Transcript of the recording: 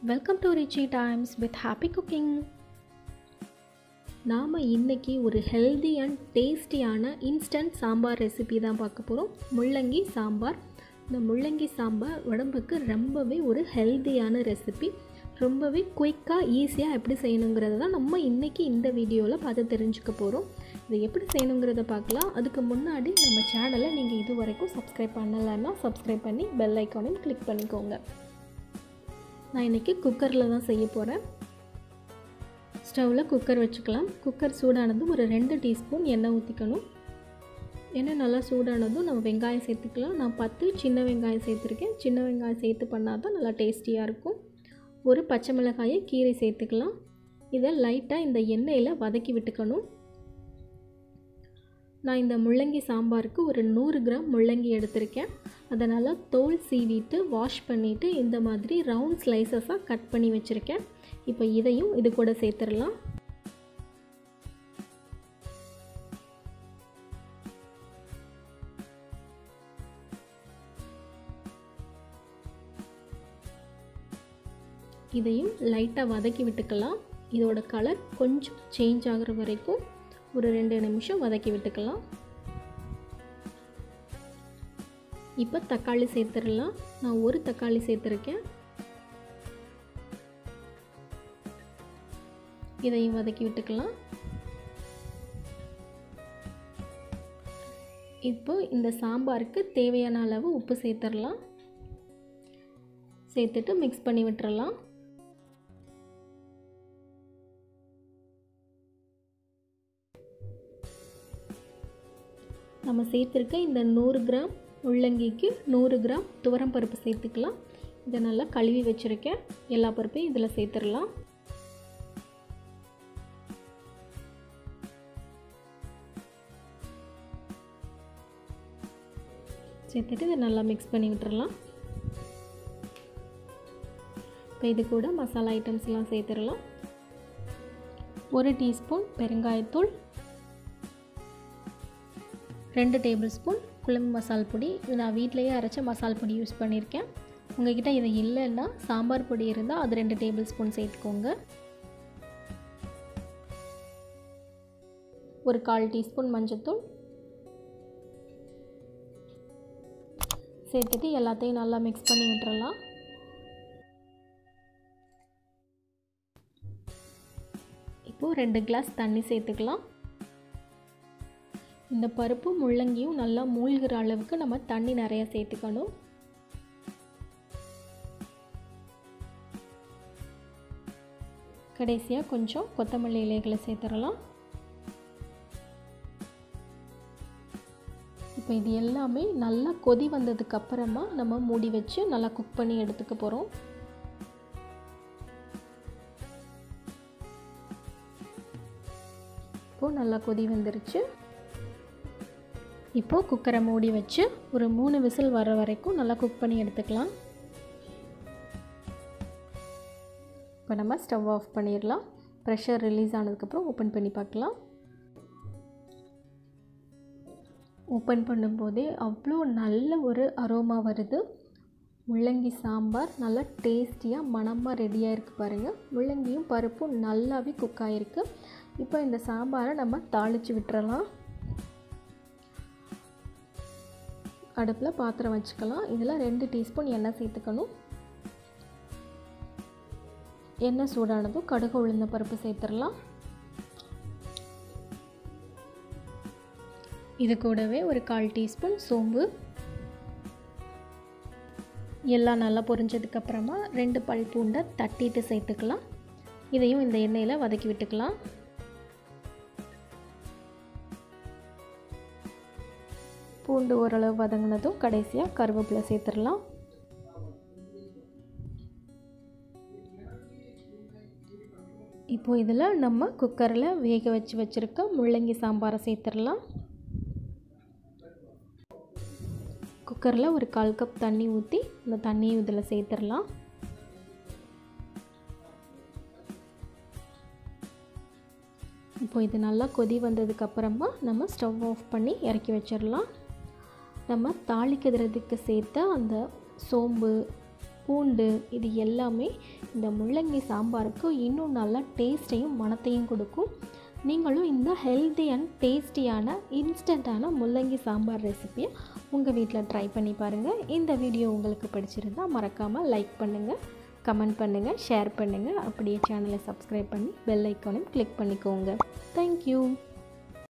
welcome to Richie times with happy cooking நாம் இன்றைக்கி ஒரு ஹெல்தி அண்ட் டேஸ்டியான இன்ஸ்டன்ட் சாம்பார் ரெசிபி தான் பார்க்க போகிறோம் முள்ளங்கி சாம்பார் இந்த முள்ளங்கி சாம்பார் உடம்புக்கு ரொம்பவே ஒரு ஹெல்தியான ரெசிபி ரொம்பவே குயிக்காக ஈஸியாக எப்படி செய்யணுங்கிறத தான் நம்ம இன்றைக்கி இந்த வீடியோவில் பார்த்து தெரிஞ்சுக்க போகிறோம் இதை எப்படி செய்யணுங்கிறத பார்க்கலாம் அதுக்கு முன்னாடி நம்ம சேனலை நீங்கள் இது வரைக்கும் சப்ஸ்கிரைப் பண்ணலைன்னா சப்ஸ்கிரைப் பண்ணி பெல் ஐக்கானையும் கிளிக் பண்ணிக்கோங்க நான் இன்றைக்கி குக்கரில் தான் செய்ய போகிறேன் ஸ்டவ்வில் குக்கர் வச்சுக்கலாம் குக்கர் சூடானதும் ஒரு ரெண்டு டீஸ்பூன் எண்ணெய் ஊற்றிக்கணும் எண்ணெய் நல்லா சூடானதும் நம்ம வெங்காயம் சேர்த்துக்கலாம் நான் பத்து சின்ன வெங்காயம் சேர்த்துருக்கேன் சின்ன வெங்காயம் சேர்த்து பண்ணால் தான் நல்லா டேஸ்டியாக இருக்கும் ஒரு பச்சை மிளகாயை கீரை சேர்த்துக்கலாம் இதை லைட்டாக இந்த எண்ணெயில் வதக்கி விட்டுக்கணும் நான் இந்த முள்ளங்கி சாம்பாருக்கு ஒரு நூறு கிராம் முள்ளங்கி எடுத்திருக்கேன் அதனால் தோல் சீவிட்டு வாஷ் பண்ணிவிட்டு இந்த மாதிரி ரவுண்ட் ஸ்லைசஸாக கட் பண்ணி வச்சுருக்கேன் இப்போ இதையும் இது கூட சேர்த்துடலாம் இதையும் லைட்டாக வதக்கி விட்டுக்கலாம் இதோட கலர் கொஞ்சம் சேஞ்ச் ஆகிற வரைக்கும் ஒரு ரெண்டு நிமிஷம் வதக்கி விட்டுக்கலாம் இப்போ தக்காளி சேர்த்துடலாம் நான் ஒரு தக்காளி சேர்த்துருக்கேன் இதையும் வதக்கி விட்டுக்கலாம் இப்போ இந்த சாம்பாருக்கு தேவையான அளவு உப்பு சேர்த்துடலாம் சேர்த்துட்டு மிக்ஸ் பண்ணி விட்டுறலாம் நம்ம சேர்த்துருக்க இந்த நூறு கிராம் முள்ளங்கிக்கு நூறு கிராம் துவரம் பருப்பு சேர்த்துக்கலாம் இதை நல்லா கழுவி வச்சுருக்கேன் எல்லா பருப்பையும் இதில் சேர்த்துடலாம் சேர்த்துட்டு இதை நல்லா மிக்ஸ் பண்ணி விட்டுறலாம் இப்போ இது கூட மசாலா ஐட்டம்ஸ்லாம் சேர்த்துடலாம் ஒரு டீஸ்பூன் பெருங்காயத்தூள் ரெண்டு டேபிள் ஸ்பூன் குழம்பு மசால் பொடி இது நான் வீட்டிலையே அரைச்ச மசால் பொடி யூஸ் பண்ணியிருக்கேன் உங்ககிட்ட இது இல்லைன்னா சாம்பார் பொடி இருந்தால் அது ரெண்டு டேபிள் ஸ்பூன் சேர்த்துக்கோங்க ஒரு கால் டீஸ்பூன் மஞ்சத்தூள் சேர்த்துட்டு எல்லாத்தையும் நல்லா மிக்ஸ் பண்ணி விட்டுறலாம் இப்போது ரெண்டு கிளாஸ் தண்ணி சேர்த்துக்கலாம் இந்த பருப்பு முள்ளங்கியும் நல்லா மூழ்கிற அளவுக்கு நம்ம தண்ணி நிறைய சேர்த்துக்கணும் கடைசியாக கொஞ்சம் கொத்தமல்லி இலைகளை சேர்த்துடலாம் இப்போ இது எல்லாமே நல்லா கொதி வந்ததுக்கு அப்புறமா நம்ம மூடி வச்சு நல்லா குக் பண்ணி எடுத்துக்க போகிறோம் இப்போது நல்லா கொதி வந்துருச்சு இப்போது குக்கரை மூடி வச்சு ஒரு மூணு விசில் வர வரைக்கும் நல்லா குக் பண்ணி எடுத்துக்கலாம் இப்போ நம்ம ஸ்டவ் ஆஃப் பண்ணிடலாம் ப்ரெஷர் ரிலீஸ் ஆனதுக்கப்புறம் ஓப்பன் பண்ணி பார்க்கலாம் ஓப்பன் பண்ணும்போதே அவ்வளோ நல்ல ஒரு அரோமா வருது முள்ளங்கி சாம்பார் நல்லா டேஸ்டியாக மணமாக ரெடியாக இருக்குது பாருங்கள் முள்ளங்கியும் பருப்பும் நல்லாவே குக் ஆகிருக்கு இப்போ இந்த சாம்பாரை நம்ம தாளித்து விட்டுறலாம் அடுப்பில் பாத்திரம் வச்சுக்கலாம் இதில் ரெண்டு டீஸ்பூன் எண்ணெய் சேர்த்துக்கணும் எண்ணெய் சூடானதும் கடுகு உளுந்த பருப்பு சேர்த்துடலாம் இது கூடவே ஒரு கால் டீஸ்பூன் சோம்பு எல்லாம் நல்லா பொரிஞ்சதுக்கப்புறமா ரெண்டு பல் பூண்டை தட்டிட்டு சேர்த்துக்கலாம் இதையும் இந்த எண்ணெயில் வதக்கி விட்டுக்கலாம் பூண்டு ஓரளவு வதங்கினதும் கடைசியாக கருவேப்பிலை சேர்த்துடலாம் இப்போது இதில் நம்ம குக்கரில் வேக வச்சு வச்சுருக்க முள்ளங்கி சாம்பாரை சேர்த்துடலாம் குக்கரில் ஒரு கால் கப் தண்ணி ஊற்றி இந்த தண்ணியும் இதில் சேர்த்துடலாம் இப்போ இது நல்லா கொதி வந்ததுக்கப்புறமா நம்ம ஸ்டவ் ஆஃப் பண்ணி இறக்கி வச்சிடலாம் நம்ம தாளிக்கிறதுக்கு சேர்த்த அந்த சோம்பு பூண்டு இது எல்லாமே இந்த முள்ளங்கி சாம்பாருக்கு இன்னும் நல்லா டேஸ்ட்டையும் மணத்தையும் கொடுக்கும் நீங்களும் இந்த ஹெல்தி அண்ட் டேஸ்டியான இன்ஸ்டண்ட்டான முள்ளங்கி சாம்பார் ரெசிபியை உங்கள் வீட்டில் ட்ரை பண்ணி பாருங்கள் இந்த வீடியோ உங்களுக்கு பிடிச்சிருந்தால் மறக்காமல் லைக் பண்ணுங்கள் கமெண்ட் பண்ணுங்கள் ஷேர் பண்ணுங்கள் அப்படியே சேனலை சப்ஸ்கிரைப் பண்ணி பெல் ஐக்கானையும் கிளிக் பண்ணிக்கோங்க தேங்க்யூ